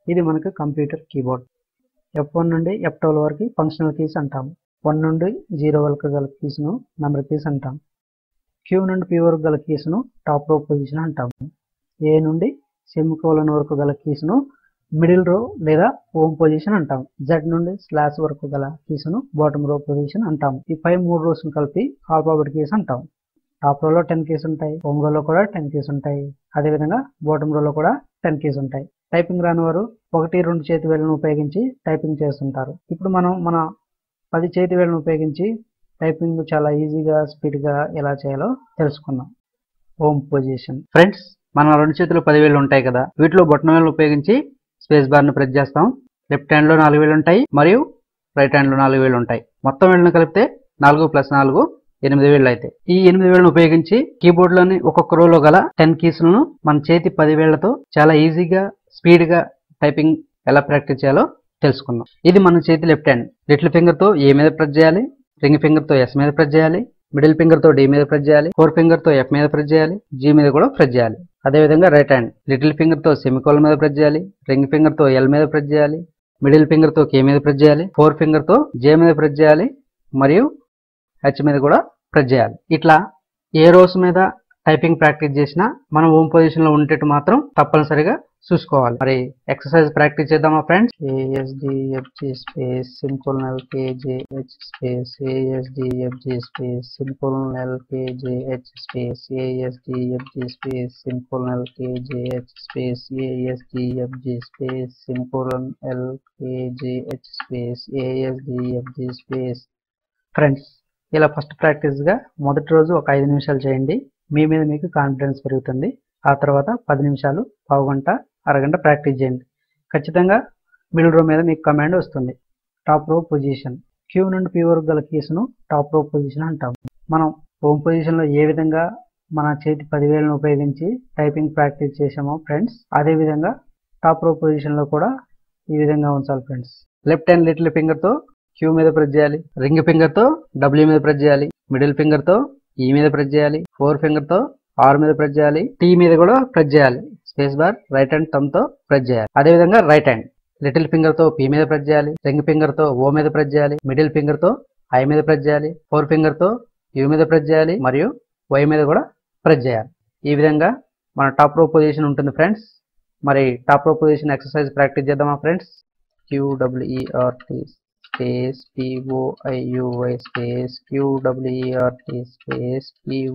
ఇది మనకు computer keyboard F one నుండి ఎఫ్ ట్వెల్వ్ వరకు ఫంక్షనల్ కీస్ అంటాం వన్ నుండి జీరో వరకు గల కీస్ను నెంబర్ కీస్ అంటాం క్యూ నుండి పి వరకు గల కీస్ను టాప్ రో పొజిషన్ అంటాం ఏ నుండి సెమికోలన్ వరకు గల కీస్ను మిడిల్ రో లేదా హోమ్ పొజిషన్ అంటాం జెడ్ నుండి స్లాష్ వరకు గల కీస్ను బాటమ్ రో పొజిషన్ అంటాం ఈ పై మూడు రోస్ కలిపి ఆల్ఫాబెట్ కీస్ అంటాం టాప్ రోలో టెన్ కీస్ ఉంటాయి హోమ్ రోలో కూడా టెన్ కీస్ ఉంటాయి అదేవిధంగా బాటమ్ రోలో కూడా టెన్ కీస్ ఉంటాయి టైపింగ్ రాని వారు ఒకటి రెండు చేతి వేళ్ళను ఉపయోగించి టైపింగ్ చేస్తుంటారు ఇప్పుడు మనం మన పది చేతి వేళ్ళను ఉపయోగించి టైపింగ్ చాలా ఈజీగా స్పీడ్గా ఎలా చేయాలో తెలుసుకుందాం హోమ్ పొజిషన్ ఫ్రెండ్స్ మన రెండు చేతులు పది వేళ్ళు ఉంటాయి కదా వీటిలో బొట్టన వేళ్ళు ఉపయోగించి స్పేస్ బార్ను ప్రెస్ చేస్తాం లెఫ్ట్ హ్యాండ్లో నాలుగు వేలు ఉంటాయి మరియు రైట్ హ్యాండ్లో నాలుగు వేలు ఉంటాయి మొత్తం వేళ్ళను కలిపితే నాలుగు ప్లస్ నాలుగు ఎనిమిది వేళ్ళు అయితే ఈ ఎనిమిది వేలను ఉపయోగించి కీబోర్డ్ లోని ఒక్కొక్క రోలో గల టెన్ కీస్లను మన చేతి పది వేళ్లతో చాలా ఈజీగా స్పీడ్ గా టైపింగ్ ఎలా ప్రాక్టీస్ చేయాలో తెలుసుకుందాం ఇది మన చేతి లెఫ్ట్ హ్యాండ్ లిటిల్ ఫింగర్ తో ఏ మీద ప్రెస్ చేయాలి రింగ్ ఫింగర్ తో ఎస్ మీద ప్రెస్ చేయాలి మిడిల్ ఫింగర్ తో డి మీద ప్రెస్ చేయాలి ఫోర్ ఫింగర్ తో ఎఫ్ మీద ప్రెస్ చేయాలి జీ మీద కూడా ప్రెస్ చేయాలి అదే విధంగా రైట్ హ్యాండ్ లిటిల్ ఫింగర్ తో సెమికోల్ మీద ప్రెస్ చేయాలి రింగ్ ఫింగర్ తో ఎల్ మీద ప్రెస్ చేయాలి మిడిల్ ఫింగర్ తో కే మీద ప్రెస్ చేయాలి ఫోర్ ఫింగర్ తో జే మీద ప్రెస్ చేయాలి మరియు హెచ్ మీద కూడా ప్రెస్ చేయాలి ఇట్లా ఏ రోజు మీద టైపింగ్ ప్రాక్టీస్ చేసినా మనం హోమ్ పొజిషన్ లో ఉండేట్టు మాత్రం తప్పనిసరిగా చూసుకోవాలి మరి ఎక్సర్సైజ్ ప్రాక్టీస్ చేద్దామా friends A S D F G space simple L K J H space A S D F G space simple L K J H space A S D F G space simple L K J H space A S D F G space simple L K J H space A S D F G space friends ఇలా first ప్రాక్టీస్గా మొదటి రోజు ఒక ఐదు నిమిషాలు చేయండి మీ మీద మీకు కాన్ఫిడెన్స్ పెరుగుతుంది ఆ తర్వాత పది నిమిషాలు పావు గంట అరగంట ప్రాక్టీస్ చేయండి ఖచ్చితంగా మిడిల్ రో మీద మీకు కమాండ్ వస్తుంది టాప్ రో పొజిషన్ క్యూ నుండి పీ వరకు గల కీస్ను టాప్ రో పొజిషన్ అంటాం మనం హోమ్ పొజిషన్లో ఏ విధంగా మన చేతి పదివేలను ఉపయోగించి టైపింగ్ ప్రాక్టీస్ చేసామో ఫ్రెండ్స్ అదే విధంగా టాప్ రో పొజిషన్లో కూడా ఈ విధంగా ఉంచాలి ఫ్రెండ్స్ లెఫ్ట్ హ్యాండ్ లిటిల్ ఫింగర్తో క్యూ మీద ప్రెస్ చేయాలి రింగ్ ఫింగర్ తో డబ్ల్యూ మీద ప్రెస్ చేయాలి మిడిల్ ఫింగర్ తో ఈ మీద ప్రెస్ చేయాలి ఫోర్ ఫింగర్ తో ఆర్ మీద ప్రెస్ చేయాలి టీ మీద కూడా ప్రెస్ చేయాలి space bar right hand thumb తో ప్రెస్ చేయాలి అదే విధంగా రైట్ హ్యాండ్ లిటిల్ ఫింగర్ తో పీ మీద ప్రెస్ చేయాలి రింగ్ ఫింగర్ తో ఓ మీద ప్రెస్ చేయాలి మిడిల్ ఫింగర్ తో ఐ మీద ప్రెస్ చేయాలి ఫోర్ ఫింగర్ తో యూ మీద ప్రెస్ చేయాలి మరియు వై మీద కూడా ప్రెస్ చేయాలి ఈ విధంగా మన టాప్ రో పొజిషన్ ఉంటుంది ఫ్రెండ్స్ మరి top row position exercise practice చేద్దామా friends Q W E R T space P O I U Y space Q W E R T space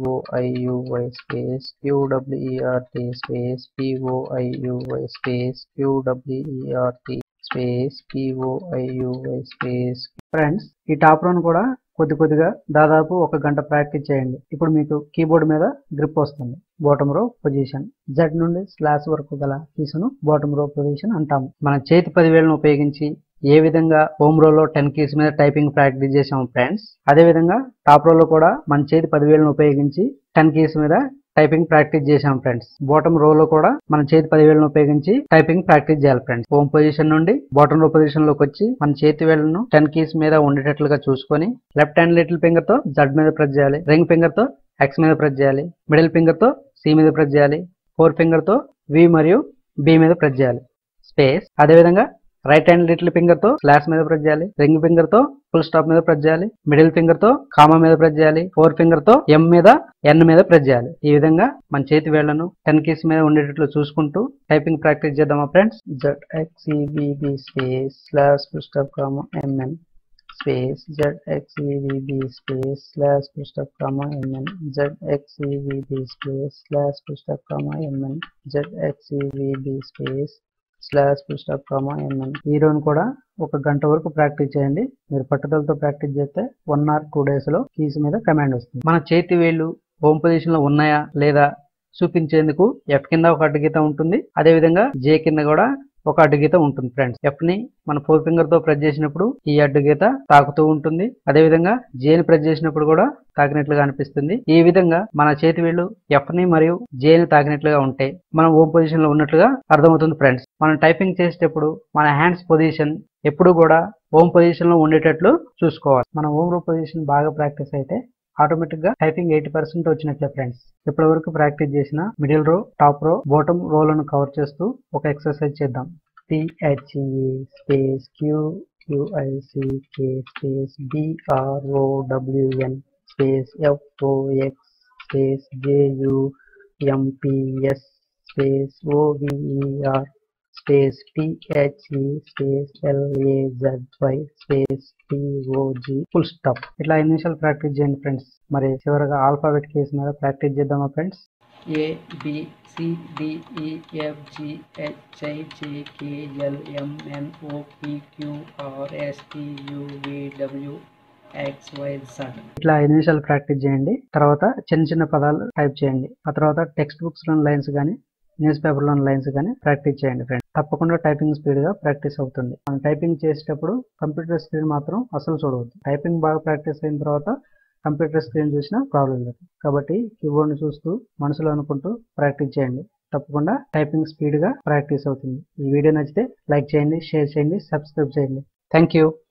P O I U Y space Q W E R T space P O I U Y space Q W E R T space P O I U Y space friends ఈ టాప్ రోను కూడా కొద్ది కొద్దిగా దాదాపు ఒక గంట ప్రాక్టీస్ చేయండి ఇప్పుడు మీకు కీబోర్డ్ మీద గ్రిప్ వస్తుంది బాటమ్ రో పొజిషన్ జెడ్ నుండి స్లాష్ వరకు గల కీస్ను బాటమ్ రో పొజిషన్ అంటాము మన చేతి పదివేలను ఉపయోగించి ఏ విధంగా హోమ్ రోలో టెన్ కీస్ మీద టైపింగ్ ప్రాక్టీస్ చేసాము ఫ్రెండ్స్ అదే విధంగా టాప్ రోలో కూడా మన చేతి పదివేలను ఉపయోగించి టెన్ కీస్ మీద టైపింగ్ ప్రాక్టీస్ చేసాం ఫ్రెండ్స్ బాటమ్ రోలో కూడా మన చేతి పదివేలను ఉపయోగించి టైపింగ్ ప్రాక్టీస్ చేయాలి ఫ్రెండ్స్ హోమ్ పొజిషన్ నుండి బాటమ్ రో పొజిషన్ లోకి వచ్చి మన చేతి వేళ్లను టెన్ కీస్ మీద ఉండేటట్లుగా చూసుకొని లెఫ్ట్ హ్యాండ్ లిటిల్ ఫింగర్ తో జడ్ మీద ప్రెస్ చేయాలి రింగ్ ఫింగర్ తో ఎక్స్ మీద ప్రెస్ చేయాలి మిడిల్ ఫింగర్ తో సి మీద ప్రెస్ చేయాలి ఫోర్ ఫింగర్ తో వి మరియు బి మీద ప్రెస్ చేయాలి స్పేస్ అదేవిధంగా రైట్ హ్యాండ్ లిటిల్ ఫింగర్ తో స్లాష్ మీద ప్రెస్ చేయాలి రింగ్ ఫింగర్ తో ఫుల్ స్టాప్ మీద ప్రెస్ చేయాలి మిడిల్ ఫింగర్ తో కామా మీద ప్రెస్ చేయాలి ఫోర్ ఫింగర్ తో ఎం మీద ఎన్ మీద ప్రెస్ చేయాలి ఈ విధంగా మన చేతి వేళ్లను టెన్ కీస్ మీద ఉండేటట్లు చూసుకుంటూ టైపింగ్ ప్రాక్టీస్ చేద్దామా friends Z X E B B space slash full stop comma M N space Z X E B B space slash full stop comma M N Z X E B B space slash full stop comma M N Z X E B B space slash full stop comma M N ఈ రోజు కూడా ఒక గంట వరకు practice చేయండి మీరు పట్టుదలతో practice చేస్తే వన్ ఆర్ టూ డేస్ లో కీస్ మీద కమాండ్ వస్తుంది మన చేతి వేళ్ళు హోమ్ పొజిషన్ లో ఉన్నాయా లేదా చూపించేందుకు ఎఫ్ కింద ఒక అడ్డుగీత ఉంటుంది అదే విధంగా జే కింద కూడా ఒక అడ్డుగీత ఉంటుంది ఫ్రెండ్స్ ఎఫ్ ని మన ఫోర్ ఫింగర్ తో ప్రెస్ చేసినప్పుడు ఈ అడ్డుగీత తాకుతూ ఉంటుంది అదే విధంగా జే ని ప్రెస్ చేసినప్పుడు కూడా తాకినట్లుగా అనిపిస్తుంది ఈ విధంగా మన చేతి వేళ్ళు ఎఫ్ ని మరియు జే ని తాకినట్లుగా ఉంటే మనం హోమ్ పొజిషన్ లో ఉన్నట్లుగా అర్థమవుతుంది ఫ్రెండ్స్ మనం టైపింగ్ చేసేటప్పుడు మన హ్యాండ్స్ పొజిషన్ ఎప్పుడు కూడా హోమ్ పొజిషన్ లో ఉండేటట్లు చూసుకోవాలి మన హోమ్ రో పొజిషన్ బాగా ప్రాక్టీస్ అయితే ఆటోమేటిక్ గా టైపింగ్ ఎయిటీ పర్సెంట్ వచ్చినట్లే ఫ్రెండ్స్ ఇప్పటి వరకు ప్రాక్టీస్ చేసిన మిడిల్ రో టాప్ రో బాటమ్ రోలను కవర్ చేస్తూ ఒక ఎక్సర్సైజ్ చేద్దాం T H E space Q Q U I C K space B R O W N space F O X space J U M P S space O V E R space T H E space L A Z Y space T O G full stop ఇట్లా ఐదు నిమిషాలు ప్రాక్టీస్ చేయండి ఫ్రెండ్స్ మరి చివరిగా ఆల్ఫాబెట్ కేసు మీద ప్రాక్టీస్ చేద్దామా friends A B C D E F G H I J K L M N O P Q R S T U V W X Y Z ఇట్లా ఐదు నిమిషాలు practice చేయండి తర్వాత చిన్న చిన్న పదాలు టైప్ చేయండి ఆ తర్వాత టెక్స్ట్ బుక్స్ లోని లైన్స్ కానీ న్యూస్ పేపర్ లోని లైన్స్ కానీ ప్రాక్టీస్ చేయండి ఫ్రెండ్స్ తప్పకుండా టైపింగ్ స్పీడ్ గా ప్రాక్టీస్ అవుతుంది మనం టైపింగ్ చేసేటప్పుడు కంప్యూటర్ స్క్రీన్ మాత్రం అసలు చూడవద్దు టైపింగ్ బాగా ప్రాక్టీస్ అయిన తర్వాత కంప్యూటర్ స్క్రీన్ చూసినా ప్రాబ్లం లేదు కాబట్టి కీబోర్డ్ ని చూస్తూ మనసులో అనుకుంటూ ప్రాక్టీస్ చేయండి తప్పకుండా టైపింగ్ స్పీడ్ గా ప్రాక్టీస్ అవుతుంది ఈ వీడియో నచ్చితే లైక్ చేయండి షేర్ చేయండి సబ్స్క్రైబ్ చేయండి థ్యాంక్ యూ